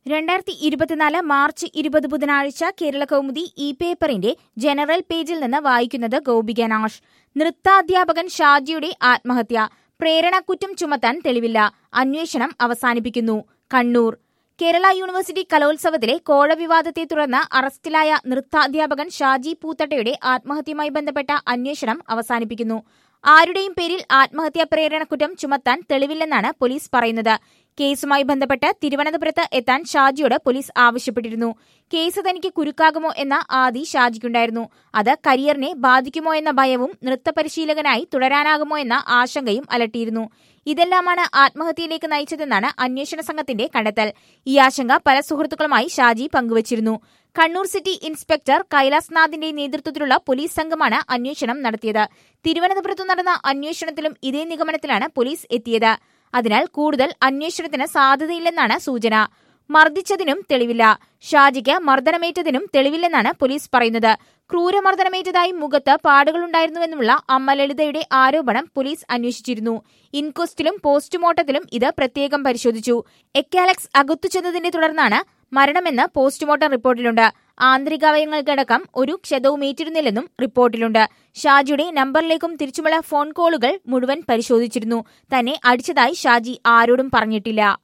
രണ്ടായിരത്തി ഇരുപത്തിനാല് മാർച്ച് ഇരുപത് ബുധനാഴ്ച കേരള കൗമുദി ഇ പേപ്പറിന്റെ ജനറൽ പേജിൽ നിന്ന് വായിക്കുന്നത് ഗോപിക നാഷ് നൃത്താധ്യാപകൻ ഷാജിയുടെ ആത്മഹത്യ പ്രേരണക്കുറ്റം ചുമത്താൻ തെളിവില്ല അന്വേഷണം അവസാനിപ്പിക്കുന്നു കണ്ണൂർ കേരള യൂണിവേഴ്സിറ്റി കലോത്സവത്തിലെ കോഴ വിവാദത്തെ തുടർന്ന് അറസ്റ്റിലായ നൃത്താധ്യാപകൻ ഷാജി പൂത്തട്ടയുടെ ആത്മഹത്യയുമായി ബന്ധപ്പെട്ട അന്വേഷണം അവസാനിപ്പിക്കുന്നു ആരുടെയും പേരിൽ ആത്മഹത്യാ പ്രേരണക്കുറ്റം ചുമത്താൻ തെളിവില്ലെന്നാണ് പോലീസ് പറയുന്നത് കേസുമായി ബന്ധപ്പെട്ട് തിരുവനന്തപുരത്ത് എത്താൻ ഷാജിയോട് പോലീസ് ആവശ്യപ്പെട്ടിരുന്നു കേസ് തനിക്ക് കുരുക്കാകുമോ എന്ന ആദി ഷാജിക്കുണ്ടായിരുന്നു അത് കരിയറിനെ ബാധിക്കുമോ എന്ന ഭയവും നൃത്തപരിശീലകനായി തുടരാനാകുമോ എന്ന ആശങ്കയും അലട്ടിയിരുന്നു ഇതെല്ലാമാണ് ആത്മഹത്യയിലേക്ക് നയിച്ചതെന്നാണ് അന്വേഷണ സംഘത്തിന്റെ കണ്ടെത്തൽ ഈ ആശങ്ക പല സുഹൃത്തുക്കളുമായി ഷാജി പങ്കുവച്ചിരുന്നു കണ്ണൂർ സിറ്റി ഇൻസ്പെക്ടർ കൈലാസ് നാഥിന്റെ നേതൃത്വത്തിലുള്ള പോലീസ് സംഘമാണ് അന്വേഷണം നടത്തിയത് തിരുവനന്തപുരത്ത് നടന്ന അന്വേഷണത്തിലും ഇതേ നിഗമനത്തിലാണ് പോലീസ് എത്തിയത് അതിനാൽ കൂടുതൽ അന്വേഷണത്തിന് സാധ്യതയില്ലെന്നാണ് സൂചന മർദ്ദിച്ചതിനും തെളിവില്ല ഷാജിക്ക് മർദ്ദനമേറ്റതിനും തെളിവില്ലെന്നാണ് പോലീസ് പറയുന്നത് ക്രൂരമർദ്ദനമേറ്റതായി മുഖത്ത് പാടുകളുണ്ടായിരുന്നുവെന്നുള്ള അമ്മ ലളിതയുടെ ആരോപണം പോലീസ് അന്വേഷിച്ചിരുന്നു ഇൻക്വസ്റ്റിലും പോസ്റ്റ്മോർട്ടത്തിലും ഇത് പ്രത്യേകം പരിശോധിച്ചു എക്കാലക്സ് അകത്തുചെന്നതിനെ തുടർന്നാണ് മരണമെന്ന് പോസ്റ്റ്മോർട്ടം റിപ്പോർട്ടിലുണ്ട് ആന്തരികാവയവങ്ങൾക്കടക്കം ഒരു ക്ഷതവുമേറ്റിരുന്നില്ലെന്നും റിപ്പോർട്ടിലുണ്ട് ഷാജിയുടെ നമ്പറിലേക്കും തിരിച്ചുമുള്ള ഫോൺ കോളുകൾ മുഴുവൻ പരിശോധിച്ചിരുന്നു തന്നെ അടിച്ചതായി ഷാജി ആരോടും പറഞ്ഞിട്ടില്ല